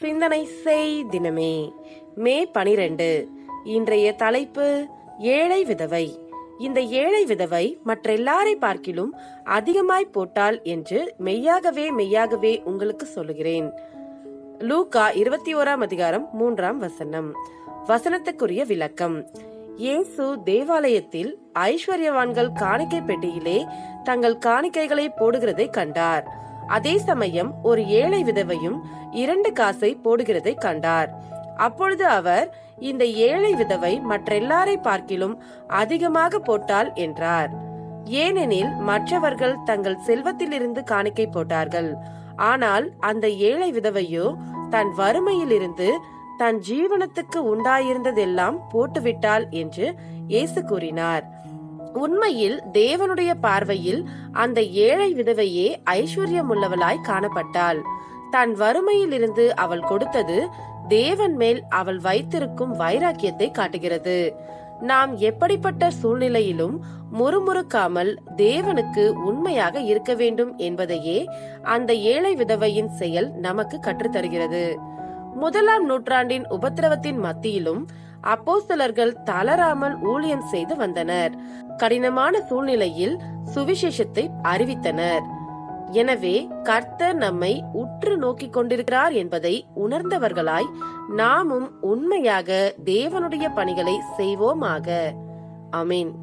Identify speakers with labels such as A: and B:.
A: சிந்தனை செய் தினமே மே பனிரெண்டு இன்றைய தலைப்பு ஏழை விதவை இந்த ஏழை விதவை மற்றெல்லாரை பார்க்கிலும் அதிகமாய் போட்டாள் என்று மெய்யாகவே மெய்யாகவே உங்களுக்கு சொல்லுகிறேன் லூகா இருபத்தி ஓராம் அதிகாரம் மூன்றாம் வசனம் வசனத்துக்குரிய விளக்கம் இயேசு தேவாலயத்தில் ஐஸ்வர்யவான்கள் காணிக்கை பெட்டியிலே தங்கள் காணிக்கைகளை போடுகிறதை கண்டார் அதே சமயம் ஒரு ஏழை விதவையும் இரண்டு காசை போடுகிறதை கண்டார் அப்பொழுது அவர் இந்த ஏழை விதவை மற்றெல்லாரை பார்க்கிலும் அதிகமாக போட்டாள் என்றார் ஏனெனில் மற்றவர்கள் தங்கள் செல்வத்திலிருந்து காணிக்கை போட்டார்கள் ஆனால் அந்த ஏழை விதவையோ தன் வறுமையிலிருந்து தன் ஜீவனத்துக்கு உண்டாயிருந்ததெல்லாம் போட்டுவிட்டாள் என்று இயேசு கூறினார் உண்மையில் தேவனுடைய பார்வையில் அந்த ஏழை விதவையே ஐஸ்வர்யமுள்ளவளாய் காணப்பட்டாள் தன் வறுமையிலிருந்து அவள் கொடுத்தது தேவன் மேல் அவள் வைத்திருக்கும் வைராக்கியத்தை காட்டுகிறது நாம் எப்படிப்பட்ட சூழ்நிலையிலும் முறுமுறுக்காமல் தேவனுக்கு உண்மையாக இருக்க வேண்டும் என்பதையே அந்த ஏழை விதவையின் செயல் நமக்கு கற்றுத்தருகிறது முதலாம் நூற்றாண்டின் உபத்திரவத்தின் மத்தியிலும் அப்போஸ்தலர்கள் தளராமல் ஊழியம் செய்து வந்தனர் கடினமான சூழ்நிலையில் சுவிசேஷத்தை அறிவித்தனர் எனவே கர்த்தர் நம்மை உற்று நோக்கிக் கொண்டிருக்கிறார் என்பதை உணர்ந்தவர்களாய் நாமும் உண்மையாக தேவனுடைய பணிகளை செய்வோமாக அமீன்